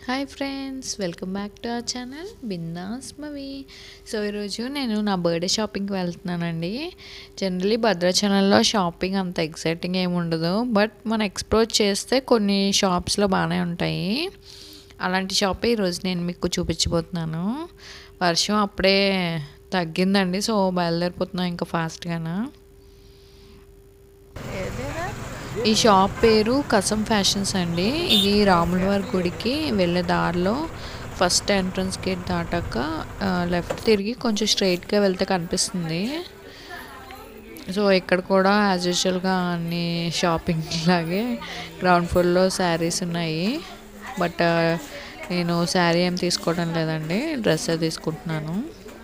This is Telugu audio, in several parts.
Hi friends welcome back to our channel Bindaas మవి సో ఈరోజు నేను నా బర్త్డే షాపింగ్కి వెళ్తున్నానండి జనరలీ భద్రాచలంలో షాపింగ్ అంత ఎక్సైటింగ్ ఏమి ఉండదు బట్ మనం ఎక్స్ప్లోర్ చేస్తే కొన్ని షాప్స్లో బాగానే ఉంటాయి అలాంటి షాపే ఈరోజు నేను మీకు చూపించబోతున్నాను వర్షం అప్పుడే తగ్గిందండి సో బయలుదేరిపోతున్నాం ఇంకా ఫాస్ట్గానా ఈ షాప్ పేరు కసం ఫ్యాషన్స్ అండి ఇది రాములవారి గుడికి వెళ్ళే దారిలో ఫస్ట్ ఎంట్రన్స్ గేట్ దాటాక లెఫ్ట్ తిరిగి కొంచెం స్ట్రైట్గా వెళ్తే కనిపిస్తుంది సో ఇక్కడ కూడా యాజ్ యూజువల్గా అన్ని షాపింగ్ లాగే గ్రౌండ్ ఫ్లోర్లో శారీస్ ఉన్నాయి బట్ నేను శారీ ఏం తీసుకోవడం లేదండి డ్రెస్ తీసుకుంటున్నాను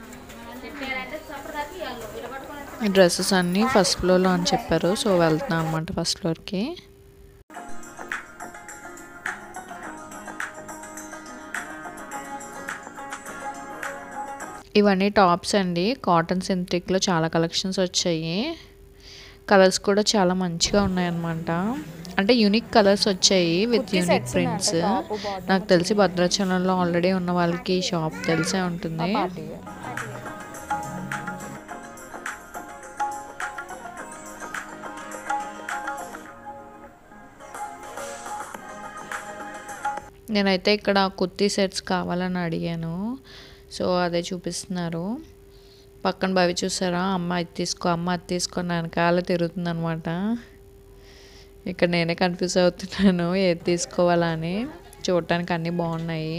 ఈ డ్రెస్సెస్ అన్నీ ఫస్ట్ ఫ్లోర్లో అని చెప్పారు సో వెళ్తున్నాను అనమాట ఫస్ట్ ఫ్లోర్కి ఇవన్నీ టాప్స్ అండి కాటన్ సింథటిక్లో చాలా కలెక్షన్స్ వచ్చాయి కలర్స్ కూడా చాలా మంచిగా ఉన్నాయన్నమాట అంటే యూనిక్ కలర్స్ వచ్చాయి విత్ యూనిక్ ప్రింట్స్ నాకు తెలిసి భద్రాచలంలో ఆల్రెడీ ఉన్న వాళ్ళకి షాప్ తెలిసే ఉంటుంది నేనైతే ఇక్కడ కుర్తీ సెట్స్ కావాలని అడిగాను సో అదే చూపిస్తున్నారు పక్కన బావి చూసారా అమ్మ అది తీసుకో అమ్మ అది తీసుకో వెనకాల తిరుగుతుంది అనమాట ఇక్కడ నేనే కన్ఫ్యూజ్ అవుతున్నాను ఏది తీసుకోవాలా అని చూడటానికి అన్నీ బాగున్నాయి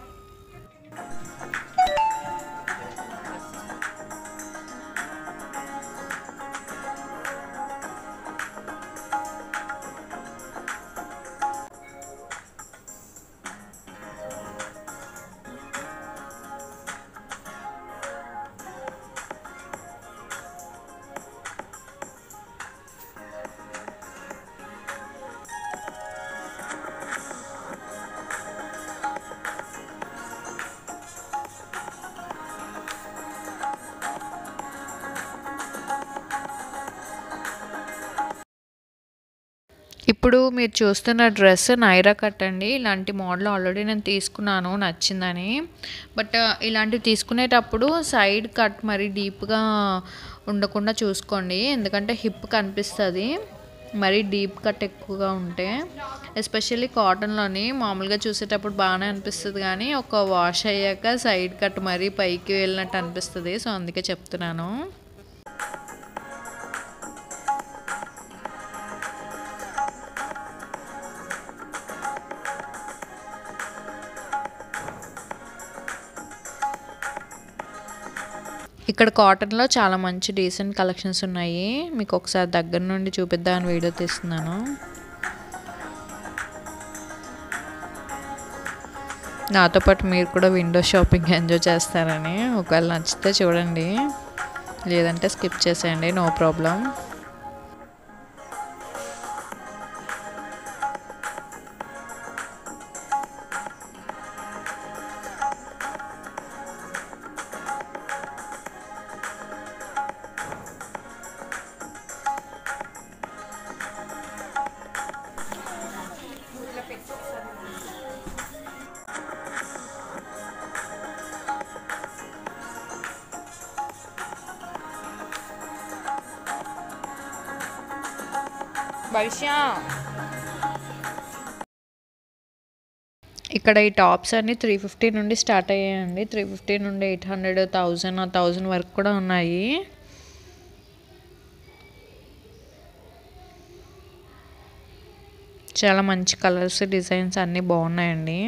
ఇప్పుడు మీరు చూస్తున్న డ్రెస్ నైరా కట్ అండి ఇలాంటి మోడల్ ఆల్రెడీ నేను తీసుకున్నాను నచ్చిందని బట్ ఇలాంటివి తీసుకునేటప్పుడు సైడ్ కట్ మరి డీప్గా ఉండకుండా చూసుకోండి ఎందుకంటే హిప్ కనిపిస్తుంది మరీ డీప్ కట్ ఎక్కువగా ఉంటే ఎస్పెషల్లీ కాటన్లోని మామూలుగా చూసేటప్పుడు బాగానే అనిపిస్తుంది కానీ ఒక వాష్ అయ్యాక సైడ్ కట్ మరీ పైకి వెళ్ళినట్టు అనిపిస్తుంది సో అందుకే చెప్తున్నాను ఇక్కడ కాటన్లో చాలా మంచి డీసెంట్ కలెక్షన్స్ ఉన్నాయి మీకు ఒకసారి దగ్గర నుండి చూపిద్దామని వీడియో తీస్తున్నాను నాతో పాటు మీరు కూడా విండో షాపింగ్ ఎంజాయ్ చేస్తారని ఒకవేళ నచ్చితే చూడండి లేదంటే స్కిప్ చేసేయండి నో ప్రాబ్లం భవిష్య ఇక్కడ ఈ టాప్స్ అన్ని త్రీ ఫిఫ్టీ నుండి స్టార్ట్ అయ్యాయండి త్రీ ఫిఫ్టీ నుండి ఎయిట్ హండ్రెడ్ థౌజండ్ థౌజండ్ వరకు కూడా ఉన్నాయి చాలా మంచి కలర్స్ డిజైన్స్ అన్నీ బాగున్నాయండి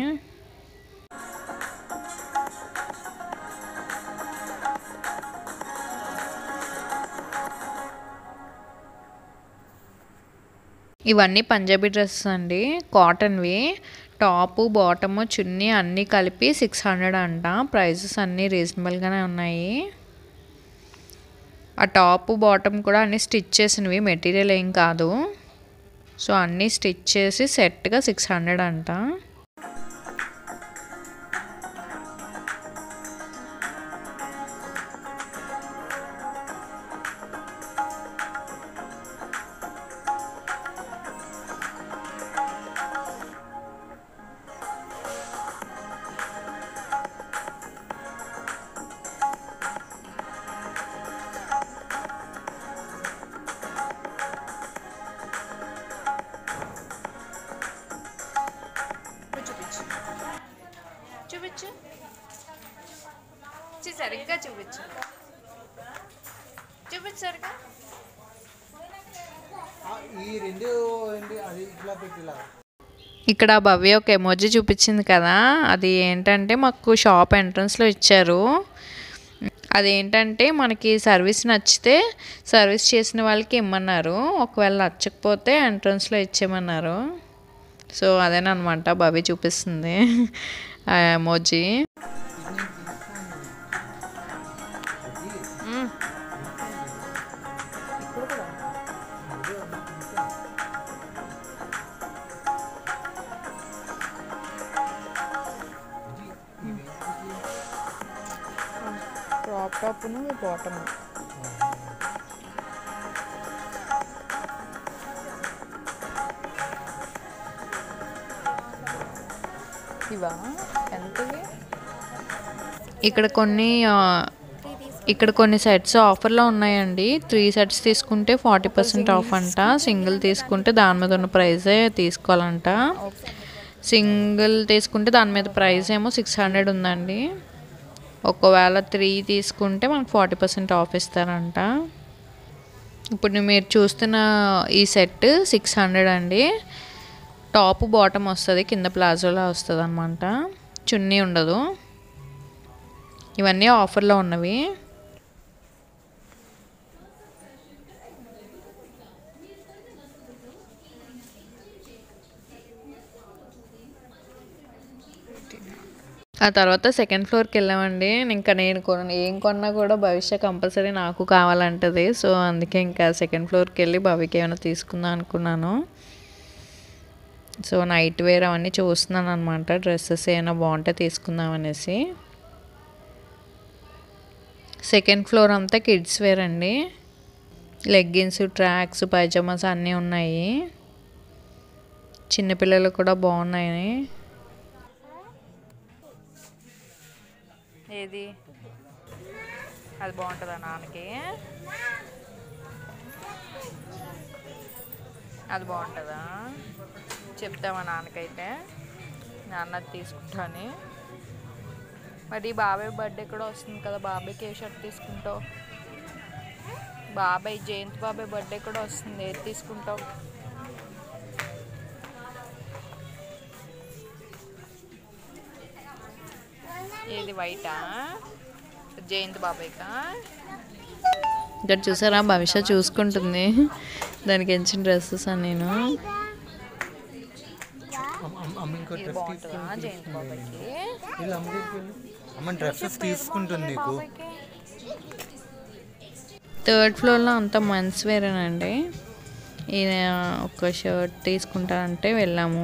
ఇవన్నీ పంజాబీ డ్రెస్సెస్ అండి కాటన్వి టాపు బాటము చున్నీ అన్నీ కలిపి సిక్స్ హండ్రెడ్ అంట ప్రైజెస్ అన్నీ రీజనబుల్గానే ఉన్నాయి ఆ టాప్ బాటమ్ కూడా అన్నీ స్టిచ్ చేసినవి మెటీరియల్ ఏం కాదు సో అన్నీ స్టిచ్ చేసి సెట్గా సిక్స్ హండ్రెడ్ అంట చూపించు చి, సరిగ్గా చూపించు చూపించు సరిగ్గా ఆ, ఈ రెండు ఏంటి అది ఇట్లా పెట్టిలా ఇక్కడ భవ్య ఒక ఎమోజీ చూపించింది కదా అది ఏంటంటే మాకు షాప్ ఎంట్రన్స్లో ఇచ్చారు అదేంటంటే మనకి సర్వీస్ నచ్చితే సర్వీస్ చేసిన వాళ్ళకి ఇమ్మన్నారు ఒకవేళ నచ్చకపోతే ఎంట్రన్స్లో ఇచ్చేయమన్నారు సో అదేనమాట భవ్య చూపిస్తుంది ఆ ఎమోజీ క్రాప్ టాప్ను బాటమ్ ఇవా ఎంతవి ఇక్కడ కొన్ని ఆ, ఇక్కడ కొన్ని సెట్స్ ఆఫర్లో ఉన్నాయండి త్రీ సెట్స్ తీసుకుంటే ఫార్టీ పర్సెంట్ ఆఫ్ అంట సింగిల్ తీసుకుంటే దాని మీద ఉన్న ప్రైజే తీసుకోవాలంట సింగిల్ తీసుకుంటే దాని మీద ప్రైస్ ఏమో సిక్స్ హండ్రెడ్ ఉందండి ఒకవేళ త్రీ తీసుకుంటే మనకు ఫార్టీ పర్సెంట్ ఆఫ్ ఇస్తారంట ఇప్పుడు మీరు చూస్తున్న ఈ సెట్ సిక్స్ హండ్రెడ్ అండి టాప్ బాటమ్ వస్తుంది కింద ప్లాజోలా వస్తుంది అనమాట చున్నీ ఉండదు ఇవన్నీ ఆఫర్లో ఉన్నవి ఆ తర్వాత సెకండ్ ఫ్లోర్కి వెళ్ళామండి ఇంకా నేను కొన ఏం కొన్నా కూడా భవిష్య కంపల్సరీ నాకు కావాలంటది సో అందుకే ఇంకా సెకండ్ ఫ్లోర్కి వెళ్ళి భవికి ఏమైనా తీసుకుందాం అనుకున్నాను సో నైట్ వేర్ అవన్నీ చూస్తున్నాను అనమాట డ్రెస్సెస్ ఏమైనా బాగుంటే తీసుకుందాం అనేసి సెకండ్ ఫ్లోర్ అంతా కిడ్స్ వేర్ అండి లెగ్గిన్స్ ట్రాక్స్ పైజామాస్ అన్నీ ఉన్నాయి చిన్నపిల్లలు కూడా బాగున్నాయి ఏది అది బాగుంటుందా నాన్నకి అది బాగుంటుందా చెప్తామా నాన్నకైతే నాన్న అది తీసుకుంటాను మరి బాబాయ్ బర్త్డే కూడా వస్తుంది కదా బాబాయ్కి ఏ షర్ట్ తీసుకుంటావు బాబాయ్ జయంత్ బాబాయ్ బర్త్డే కూడా వస్తుంది ఏది తీసుకుంటావు ఏది వైటా జయంత్ బాబాయ్కా ఇక్కడ చూసారా భవిష్య చూసుకుంటుంది దానికి ఎంచిన డ్రెస్సెస్ అని నేను అమ్మ అమ్మ- అమ్మ ఇంకో ఇది డ్రెస్ బాగుంటుందా జయంత్ బాబాయ్కి వీళ్ళు అమ్మ దగ్గరికి వెళ్ళు. అమ్మ డ్రెస్సెస్ తీసుకుంటుంది నీకు థర్డ్ ఫ్లోర్లో అంతా మెన్స్ వేరేనండి ఈయన ఒక షర్ట్ తీసుకుంటానంటే వెళ్ళాము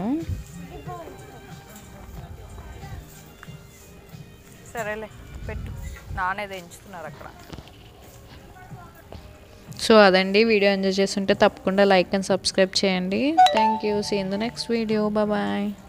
సరేలే పెట్టు నానేది ఎంచుతున్నారు అక్కడ సో అదండి వీడియో ఎంజాయ్ చేస్తుంటే తప్పకుండా లైక్ అండ్ సబ్స్క్రైబ్ చేయండి thank you see in the next video bye